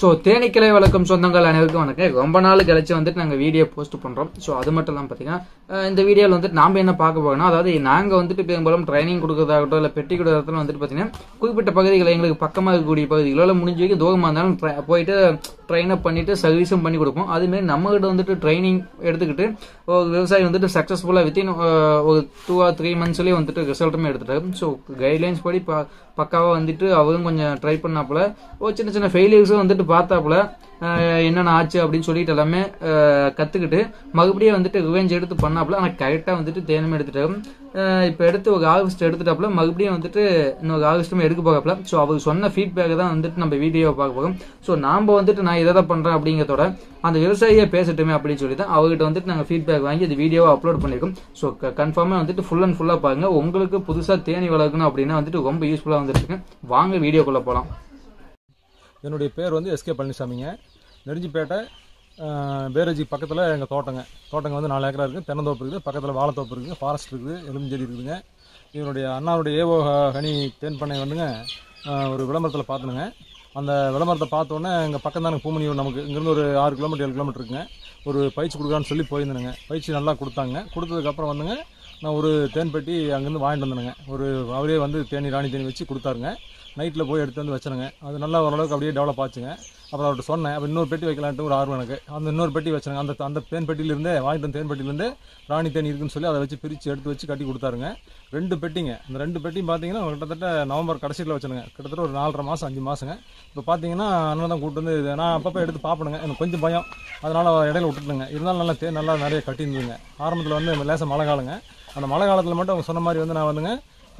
So தேனீக்கிளை வழக்கம் சொந்தங்கள் அனைவருக்கும் வணக்கம் ரொம்ப நாள் கழிச்சு வந்துட்டு நாங்கள் வீடியோ போஸ்ட் பண்ணுறோம் ஸோ அது மட்டும் இல்லாமல் பார்த்தீங்கன்னா அஹ் இந்த வீடியோவில் வந்துட்டு நாம் என்ன பார்க்க போகிறோம்னா அதாவது நாங்கள் வந்துட்டு பெரும்பாலும் ட்ரைனிங் கொடுக்கறதாகட்டும் இல்லை பெட்டி கொடுக்கறதுல வந்துட்டு பார்த்தீங்கன்னா குறிப்பிட்ட பகுதிகளை எங்களுக்கு பக்கமாக இருக்கக்கூடிய பகுதிகளோ இல்லை முடிஞ்ச வரைக்கும் தூரமாக இருந்தாலும் try- போயிட்டு ட்ரைன் அப் பண்ணிட்டு சர்வீஸும் பண்ணி கொடுப்போம் அதுமாரி நம்மகிட்ட வந்துட்டு ட்ரைனிங் எடுத்துக்கிட்டு ஒரு விவசாயி வந்துட்டு சக்ஸஸ்ஃபுல்லாக வித்தின் ஒரு டூ ஆர் த்ரீ மந்த்ஸ்லேயே வந்துட்டு ரிசல்ட்டுமே எடுத்துட்டாரு ஸோ கைட்லைன்ஸ் படி ப பக்காவாக வந்துட்டு அவரும் கொஞ்சம் ட்ரை பண்ணாப்புல ஒரு சின்ன சின்ன ஃபெயிலியர்ஸும் வந்துட்டு பார்த்தாப்புல அஹ் என்னென்ன ஆச்சு அப்படின்னு சொல்லிட்டு எல்லாமே அஹ் கத்துக்கிட்டு மறுபடியும் வந்துட்டு ரிவெஞ்ச் எடுத்து பண்ணாப்புல ஆனால் கரெக்டாக வந்துட்டு தேனும் எடுத்துட்டாரு அஹ் இப்போ எடுத்து ஒரு ஆகஸ்ட் எடுத்துட்டாப்புல மறுபடியும் வந்துட்டு இன்னொரு ஆகஸ்ட்டுமே எடுக்க போகாப்புல ஸோ அவர் சொன்ன ஃபீட்பேக் தான் வந்துட்டு நம்ம வீடியோவை பார்க்க போகிறோம் ஸோ நாம் வந்துட்டு நான் இதை தான் பண்ணுறேன் அப்படிங்கிறதோட அந்த விவசாயியை பேசட்டுமே அப்படின்னு சொல்லி தான் அவர்கிட்ட வந்துட்டு நாங்கள் ஃபீட்பேக் வாங்கி அந்த வீடியோவை அப்லோட் பண்ணியிருக்கோம் ஸோ கன்ஃபார்மாக வந்துட்டு ஃபுல் அண்ட் ஃபுல்லாக பாருங்க உங்களுக்கு புதுசாக தேனி வளர்க்கணும் அப்படின்னா வந்துட்டு ரொம்ப யூஸ்ஃபுல்லாக வந்துட்டு இருக்கு வாங்க வீடியோக்குள்ளே போகலாம் என்னுடைய பேர் வந்து எஸ்கே பழனிசாமிங்க நெடுஞ்சிப்பேட்டை அஹ், பேரஜி பக்கத்தில் எங்கள் தோட்டங்க தோட்டங்க வந்து நாலு ஏக்கரா இருக்குது தென்னந்தோப்பு இருக்குது பக்கத்தில் வாழைத்தோப்பு இருக்குது ஃபாரஸ்ட் இருக்குது எலுமிச்செடி இருக்குதுங்க இவனுடைய அண்ணாவுடைய ஏவோ ஹ- ஹனி தேன் பண்ணை வந்துங்க அஹ், ஒரு விளம்பரத்தில் பார்த்தனுங்க அந்த விளம்பரத்தை பார்த்தோன்னே எங்கள் பக்கம் தானே பூமணியூர் நமக்கு இங்கேருந்து ஒரு ஆறு கிலோமீட்டர் ஏழு கிலோமீட்டர் இருக்குங்க ஒரு பயிற்சி கொடுக்குறான்னு சொல்லி போயிருந்தேனுங்க பயிற்சி நல்லா கொடுத்தாங்க கொடுத்ததுக்கப்புறம் வந்துங்க நான் ஒரு தேன் பெட்டி அங்கேருந்து வாங்கிட்டு வந்தேனுங்க ஒரு அவரே வந்து தேனி ராணி தேனி வச்சு கொடுத்தாருங்க நைட்டில் போய் எடுத்து வந்து வச்சனுங்க அது நல்லா ஓரளவுக்கு அப்படியே டெவலப் ஆச்சுங்க அப்புறம் அவர்கிட்ட சொன்னேன் அப்போ இன்னொரு பெட்டி வைக்கலான்ட்டு ஒரு ஆர்வம் எனக்கு அந்த இன்னொரு பெட்டி வச்சனுங்க அந்த அந்த தேன் பெட்டியிலிருந்தே வாங்கிட்டு வந்த தேன் பெட்டியிலேருந்து ராணி தேன் இருக்குன்னு சொல்லி அதை வச்சு பிரித்து எடுத்து வச்சு கட்டி கொடுத்தாருங்க ரெண்டு பெட்டிங்க இந்த ரெண்டு பெட்டியும் பார்த்தீங்கன்னா கிட்டத்தட்ட நவம்பர் கடைசியில் வச்சனுங்க கிட்டத்தட்ட ஒரு நாலரை மாதம் அஞ்சு மாதங்க இப்போ பார்த்தீங்கன்னா அண்ணன் தான் கூப்பிட்டு வந்து இது நான் அப்பப்போ எடுத்து பார்ப்பணுங்க எனக்கு கொஞ்சம் பயம் அதனால் இடையில விட்டுட்டுங்க இருந்தாலும் நல்லா தேன் நல்லா நிறைய கட்டியிருந்துங்க ஆரம்பத்தில் வந்து லேசாக மழை காலங்க அந்த மழை காலத்தில் மட்டும் அவங்க சொன்ன மாதிரி வந்து நான் வந்துங்க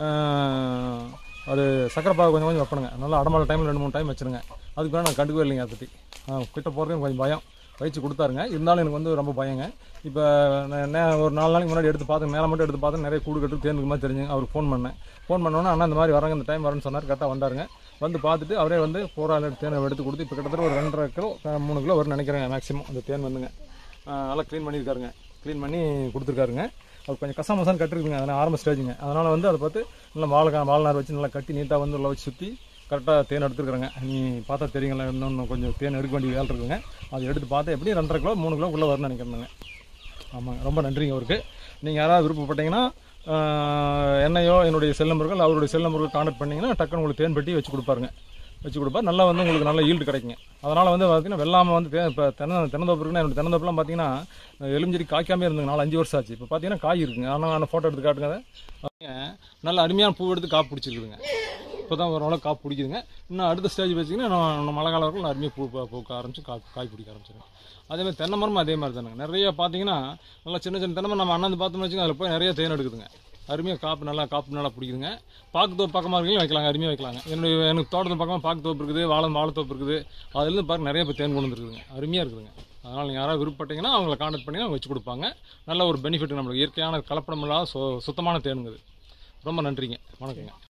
ஆஹ், அது சக்கரை பாகு கொஞ்சம் கொஞ்சம் வைப்பணுங்க நல்லா அடமழை டைமில் ரெண்டு மூணு டைம் வச்சிருங்க அதுக்கு மேலே நான் கண்டுக்கவே இல்லைங்க அதை பற்றி கிட்ட போகிறதுக்கு எனக்கு கொஞ்சம் பயம் பயிற்சி கொடுத்தாருங்க இருந்தாலும் எனக்கு வந்து ரொம்ப பயங்க இப்போ நான் நே- ஒரு நாலு நாளைக்கு முன்னாடி எடுத்து பார்த்தேன் மேலே மட்டும் எடுத்து பார்த்தேன் நிறைய கூடு கட்டு தேர்ந்துக்கு மாதிரி தெரிஞ்சுங்க அவருக்கு ஃபோன் பண்ணேன் ஃபோன் பண்ணோன்னே அண்ணா இந்த மாதிரி வராங்க இந்த டைம் வரேன்னு சொன்னார் கரெக்டாக வந்தாருங்க வந்து பார்த்துட்டு அவரே வந்து போராள தேனை எடுத்து கொடுத்து இப்போ கிட்டத்தட்ட ஒரு ரெண்டரை கிலோ அஹ், மூணு கிலோ வரும்னு நினைக்கிறேன் மேக்ஸிமம் அந்த தேன் வந்துங்க அஹ், நல்லா க்ளீன் பண்ணியிருக்காருங்க க்ளீன் பண்ணி கொடுத்துருக்காருங்க அவர் கொஞ்சம் கசாமசான்னு கட்டிருக்குங்க அதனால் ஆரம்ப ஸ்டேஜுங்க அதனால் வந்து அதை பார்த்து நல்லா வாழை வாழைநார் வச்சு நல்லா கட்டி நீட்டாக வந்து உள்ள வச்சு சுற்றி கரெக்டாக தேன் எடுத்துருக்குறேங்க நீ பார்த்தா தெரியுங்களா இன்னும் கொஞ்சம் தேன் எடுக்க வேண்டிய வேலை இருக்குங்க அதை எடுத்து பார்த்தா எப்படி ரெண்டரை கிலோ மூணு கிலோ உள்ளே வரும்னு நினைக்கிறேங்க ஆமாங்க ரொம்ப நன்றிங்க அவருக்கு நீங்கள் யாராவது விருப்பப்பட்டீங்கன்னா ஆஹ், என்னையோ என்னுடைய செல் நம்பர்கள் அவருடைய செல் நம்பருக்கு கான்டாக்ட் பண்ணிங்கன்னா டக்குன்னு உங்களுக்கு தேன் பெட்டி வச்சு கொடுப்பாருங்க வச்சு கொடுப்பார் நல்லா வந்து உங்களுக்கு நல்ல ஈல்டு கிடைக்குங்க அதனால் வந்து பார்த்தீங்கன்னா வெள்ளாமை வந்து தே இப்போ தென்ன தென்னந்தோப்பு இருக்குன்னா என்னோட தென்னந்தோப்புலாம் பார்த்தீங்கன்னா எலுமிச்செடி காய்க்காமே இருந்துங்க நாலு அஞ்சு வருஷம் ஆச்சு இப்போ பார்த்தீங்கன்னா காய் இருக்குங்க ஆனால் நான் ஃபோட்டோ எடுத்து காட்டுங்க அதை. நல்ல அருமையான பூ எடுத்து காப்பு பிடிச்சிருக்குதுங்க இப்போ தான் ஓரளவு காப்பு பிடிக்குதுங்க இன்னும் அடுத்த ஸ்டேஜ் வச்சிங்கன்னா நான் இன்னும் மழை காலம் வரைக்கும் அருமையாக பூ பூ- பூக்க ஆரம்பிச்சு காய் காய் பிடிக்க ஆரம்பிச்சிடும் அதே மாதிரி தென்னை மரமும் அதே மாதிரி தானுங்க நிறைய பார்த்தீங்கன்னா நல்லா சின்ன சின்ன தென்னை மரம் நம்ம அண்ணாந்து பார்த்தோம்னு வச்சுக்கோங்க அதில் போய் நிறைய தேன் எடுக்குதுங்க அருமையாக காப்பு நல்லா காப்பு நல்லா பிடிக்குதுங்க பாக்கு தோப்பு பக்கமாக இருக்கீங்க வைக்கலாங்க அருமையாக வைக்கலாங்க என்னுடைய எனக்கு தோட்டத்து பக்கமாக பாக்கு தோப்பு இருக்குது வாழை வாழைத்தோப்பு இருக்குது அதுலேருந்து பார்க்க நிறைய இப்போ தேன் கொண்டு வந்துருக்குதுங்க அருமையாக இருக்குதுங்க அதனால் நீங்கள் யாராவது விருப்பப்பட்டீங்கன்னா அவங்கள கான்டாக்ட் பண்ணி அவங்க வச்சு கொடுப்பாங்க நல்ல ஒரு பெனிஃபிட் நம்மளுக்கு இயற்கையான கலப்படம் இல்லாத சு சுத்தமான தேனுங்குது ரொம்ப நன்றிங்க வணக்கங்க